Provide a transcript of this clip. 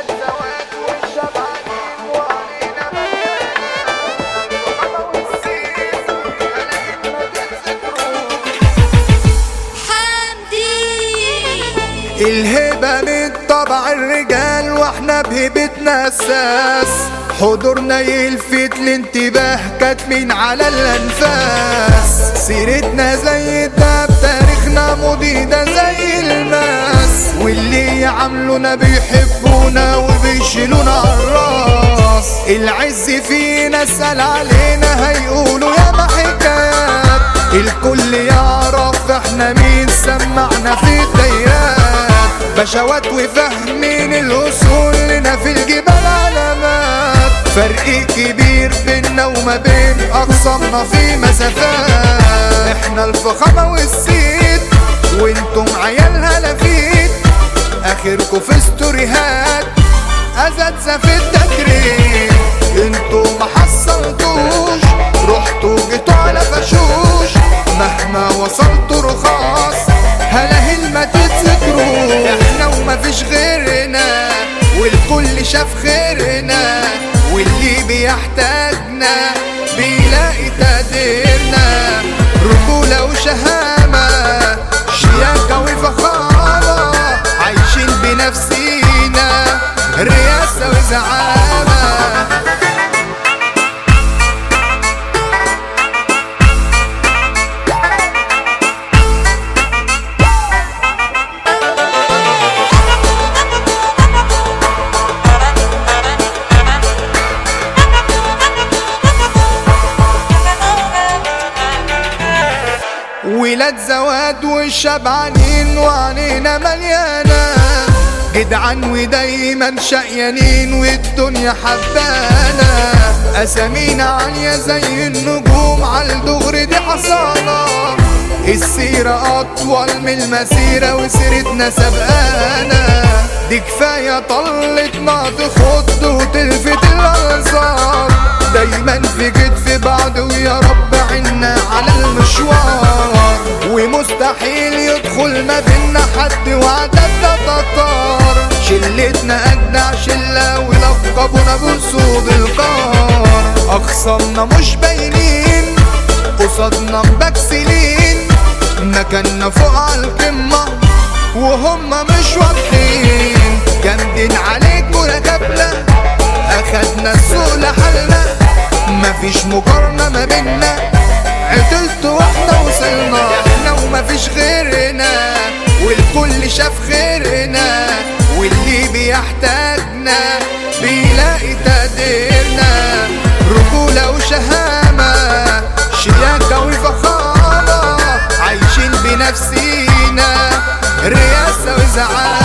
الزواج والشبعانين وعلينا مليانة الفخامة والسيف أنا ما تتذكروش حمدي الهبة من طبع الرجال واحنا بهبتنا اساس حضورنا يلفت الانتباه كاتمين على الانفاس سيرتنا زي الدهب تاريخنا مضيدة زي الماس واللي يعاملونا بيحبونا وبيشيلونا عالراس العز فينا سال علينا هيقولوا ياما حكايات الكل يعرف احنا مين سمعنا في الدايرات بشوات وفاهمين الوصول لنا في الجبال علامات فرق كبير بينا وما بين اقصامنا في مسافات احنا الفخامة والسيد وانتم عيالها لفيت اخركم في ستوريهات ازازة في التكريم انتوا ما حصلتوش رحتوا جيتوا على فشوش مهما وصلتوا رخاص هلاهل ما تتذكروا احنا وما فيش غيرنا والكل شاف خيرنا واللي بيحتاجنا بيلاقي تقديرنا رجولة وشهامة شياكة وفخامة عايشين بنفسينا رياسة وزعامة ولاد زواد والشبعانين وعنينا مليانة جدعان ودايما شقيانين والدنيا حبانا أسامينا عالية زي النجوم عالدغري دي حصانة السيرة أطول من المسيرة وسيرتنا سبقانا دي كفاية طلتنا تخض وتلفت الأنظار دايما في كتف بعض ويا رب عنا على المشوار ومستحيل يدخل ما بينا حد وعددنا تطار شلتنا أجدع شلة ولقبونا بأسود القار أخصامنا مش باينين قصادنا مبكسلين مكاننا فوق عالقمة وهم مش واضحين جامدين عليك وركبنا اخدنا السوق لحالنا مفيش مقارنة ما بينا عدلت واحنا وصلنا احنا ومفيش غيرنا والكل شاف خيرنا واللي بيحتاجنا بيلاقي تقديرنا رجولة وشهامة شياكة وفخامة عايشين بنفسينا رياسة وزعامة